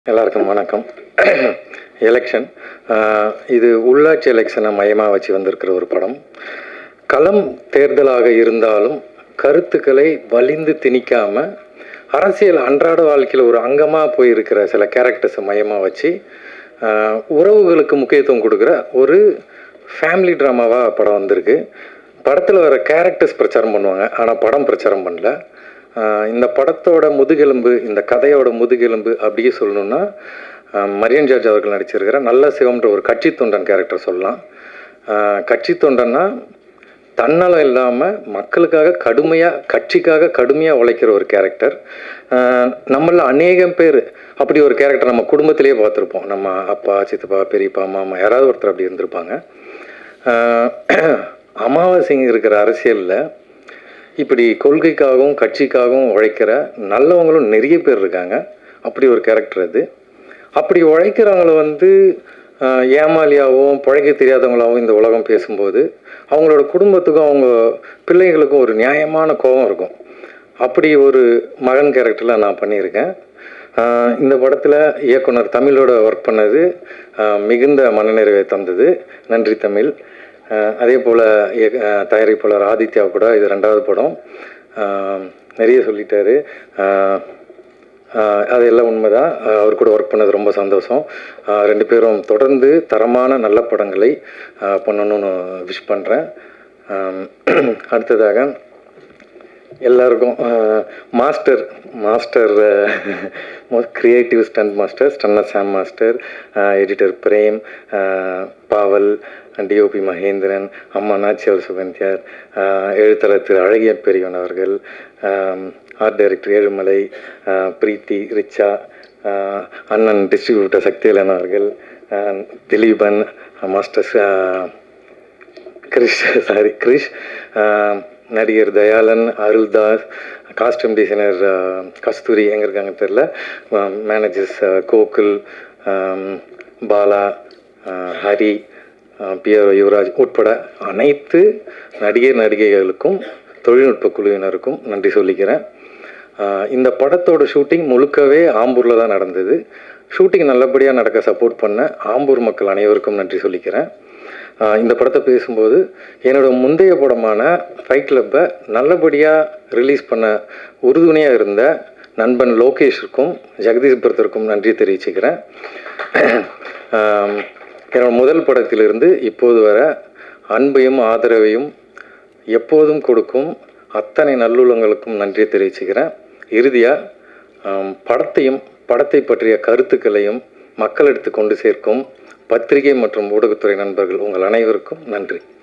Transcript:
எல்லாருக்கும் வணக்கம் எலெக்ஷன் இது உள்ளாட்சி எலெக்ஷனை மையமாக வச்சு வந்திருக்கிற ஒரு படம் களம் தேர்தலாக இருந்தாலும் கருத்துக்களை வலிந்து திணிக்காம அரசியல் அன்றாட வாழ்க்கையில் ஒரு அங்கமாக போயிருக்கிற சில கேரக்டர்ஸை மையமாக வச்சு ஆஹ், உறவுகளுக்கு முக்கியத்துவம் கொடுக்குற ஒரு ஃபேமிலி ட்ராமாவாக படம் வந்திருக்கு படத்தில் வர கேரக்டர்ஸ் பிரச்சாரம் பண்ணுவாங்க ஆனால் படம் பிரச்சாரம் பண்ணல ஆஹ் இந்த படத்தோட முதுகெலும்பு இந்த கதையோட முதுகெலும்பு அப்படியே சொல்லணும்னா ஆஹ் மரியன் ஜார்ஜ் அவர்கள் நடிச்சிருக்கிற நல்ல சிவம்ன்ற ஒரு கட்சி தொண்டன் கேரக்டர் சொல்லலாம் ஆஹ் கட்சி தொண்டன்னா தன்னலம் இல்லாமல் மக்களுக்காக கடுமையாக கட்சிக்காக கடுமையாக உழைக்கிற ஒரு கேரக்டர் நம்மள அநேகம் பேர் அப்படி ஒரு கேரக்டர் நம்ம குடும்பத்திலேயே பார்த்துருப்போம் நம்ம அப்பா சித்தப்பா பெரியப்பா மாமா யாராவது ஒருத்தர் அப்படி இருந்திருப்பாங்க ஆஹ் அமாவாசைங்க இருக்கிற அரசியலில் இப்படி கொள்கைக்காகவும் கட்சிக்காகவும் உழைக்கிற நல்லவங்களும் நிறைய பேர் இருக்காங்க அப்படி ஒரு கேரக்டர் அது அப்படி உழைக்கிறவங்கள வந்து ஆஹ், ஏமாளியாகவும் பிழைக்க தெரியாதவங்களாகவும் இந்த உலகம் பேசும்போது அவங்களோட குடும்பத்துக்கும் அவங்க பிள்ளைகளுக்கும் ஒரு நியாயமான கோபம் இருக்கும் அப்படி ஒரு மகன் கேரக்டரில் நான் பண்ணியிருக்கேன் ஆஹ், இந்த படத்தில் இயக்குனர் தமிழோட ஒர்க் பண்ணது ஆஹ், மிகுந்த மனநிறைவை தந்தது நன்றி தமிழ் ஆஹ் அதே போல் தயாரிப்பாளர் ஆதித்யா கூட இது ரெண்டாவது படம் ஆஹ் நிறைய சொல்லிட்டாரு ஆஹ் ஆஹ் அது எல்லாம் உண்மைதான் ஆஹ் அவர் கூட ஒர்க் பண்ணது ரொம்ப சந்தோஷம் ஆஹ் ரெண்டு பேரும் தொடர்ந்து தரமான நல்ல படங்களை ஆஹ் பண்ணணும்னு விஷ் பண்ணுறேன் அடுத்ததாக எல்லாருக்கும் master master creative stunt master ஸ்டன்ன சாம் மாஸ்டர் எடிட்டர் பிரேம் ஆஹ் பாவல் டிஓபி மகேந்திரன் அம்மா நாச்சியால் சுகந்தியார் ஆஹ் எழுத்தாளர் திரு அழகிய பெரியவன் அவர்கள் ஆர்ட் டைரக்டர் ஏழுமலை ஆஹ் பிரீத்தி ரிச்சா ஆஹ் அண்ணன் டிஸ்ட்ரிபியூட்டர் சக்திவேலன் அவர்கள் ஆஹ் திலீபன் மாஸ்டர் ஆஹ் கிரிஷ் சாரி கிரிஷ் ஆஹ் நடிகர் தயாளன் அருள்தாஸ் காஸ்டியூம் டிசைனர் கஸ்தூரி எங்கே இருக்காங்க தெரில மேனேஜர்ஸ் கோகுல் ஆம், பாலா ஆஹ் ஹரி பிஆர் யுவராஜ் உட்பட அனைத்து நடிகர் நடிகைகளுக்கும் தொழில்நுட்ப குழுவினருக்கும் நன்றி சொல்லிக்கிறேன் ஆஹ் இந்த படத்தோட ஷூட்டிங் முழுக்கவே ஆம்பூரில் தான் நடந்தது ஷூட்டிங் நல்லபடியாக நடக்க சப்போர்ட் பண்ண ஆம்பூர் மக்கள் அனைவருக்கும் நன்றி சொல்லிக்கிறேன் ஆஹ் இந்த படத்தை பேசும்போது என்னோட முந்தைய படமான ஃபைட் கிளப்பை நல்லபடியாக ரிலீஸ் பண்ண உறுதுணையாக இருந்த நண்பன் லோகேஷுக்கும் ஜெகதீஷ் பிரதருக்கும் நன்றி தெரிவிச்சுக்கிறேன் ஆம், என்னோட முதல் படத்திலிருந்து இப்போது வர அன்பையும் ஆதரவையும் எப்போதும் கொடுக்கும் அத்தனை நல்லுள்ளங்களுக்கும் நன்றி தெரிவிச்சுக்கிறேன் இறுதியாக படத்தையும் படத்தை பற்றிய கருத்துக்களையும் மக்களிடத்து கொண்டு சேர்க்கும் பத்திரிகை மற்றும் ஊடகத்துறை நண்பர்கள் உங்கள் அனைவருக்கும் நன்றி